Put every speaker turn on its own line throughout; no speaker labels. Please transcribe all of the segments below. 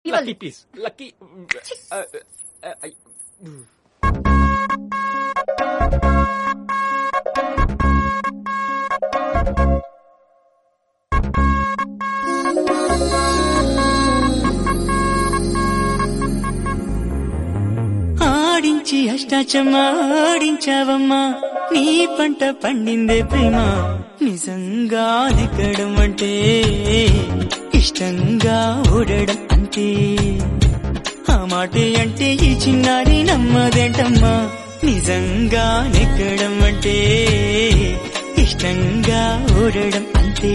lucky please lucky
ఆడించి అష్టాచమ్మా ఆడించావమ్మా నీ పంట పండిందే ప్రేమ నిజంగా నెగ్గడం అంటే ఇష్టంగా ఓడడం అంతే ఆ మాటే అంటే ఈ చిన్నారి నమ్మదేంటమ్మా నిజంగా నెగ్గడం అంటే ఇష్టంగా ఓడడం అంతే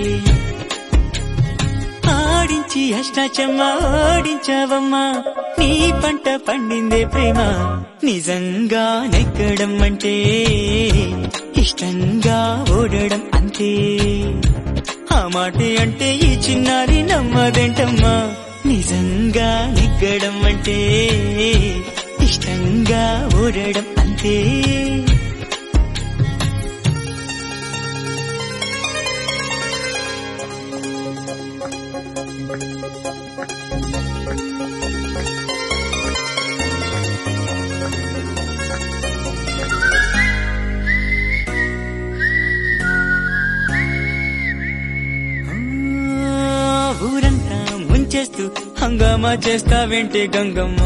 ఆడించి అష్టాచమ్మా ఆడించావమ్మా నీ పంట పండిందే ప్రేమ నిజంగా నెగ్గడం అంటే ఇష్టంగా ఓడడం అంతే ఆ మాట అంటే ఈ చిన్నారి నమ్మదేంటమ్మా నిజంగా నెగ్గడం అంటే ఇష్టంగా ఓడడం అంతే ఆ, ఊరంతా ముంచేస్తూ హంగామా చేస్తావేంటి గంగమ్మ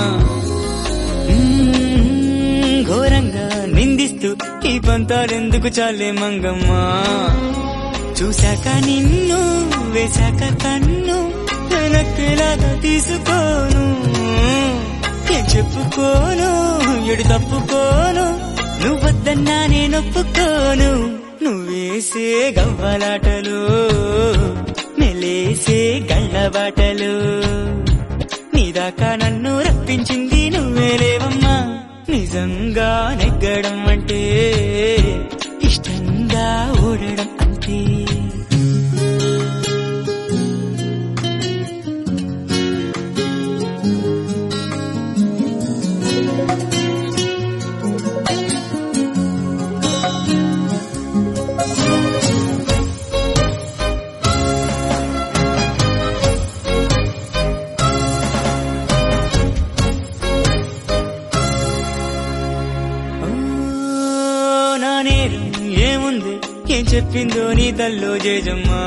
మ్మ్, ఘోరంగా నిందిస్తూ ఈ పంతాలెందుకు చాలే మంగమ్మ చూశాక నిన్ను వేశాక కన్ను వెనక్కిలాగా తీసుకోను ఏం చెప్పుకోను ఎడు తప్పుకోను నువ్వద్దన్నా నేను ఒప్పుకోను నువ్వేసే గవ్వలాటలు మెలేసే గళ్ళబాటలు నీదాకా నన్ను రప్పించింది నువ్వేలేవమ్మా నిజంగా నెగ్గడం అంటే ఇష్టంగా ఓడడం అంతే ఓ, నా నేరం ఏముంది ఏం చెప్పిందో నీ తల్లో జేజమ్మా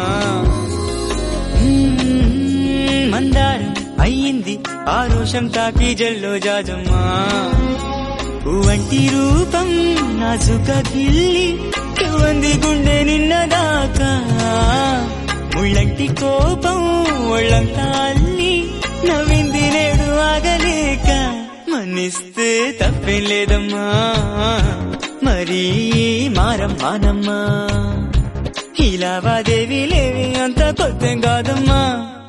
మ్మ్, మందారం అయ్యింది ఆ రోషం తాకి జల్లో జాజమ్మా వంటి రూపం నాజుక గిల్లి వంది గుండె నిన్నదాకా ముళ్ళంటి కోపం ఒళ్ళంతా అల్లి నవ్వింది నేడు ఆగలేక మన్నిస్తే తప్పేం లేదమ్మా మరీ మారం మానమ్మా ఈ లావాదేవీ లేవి అంత కొత్త కాదమ్మా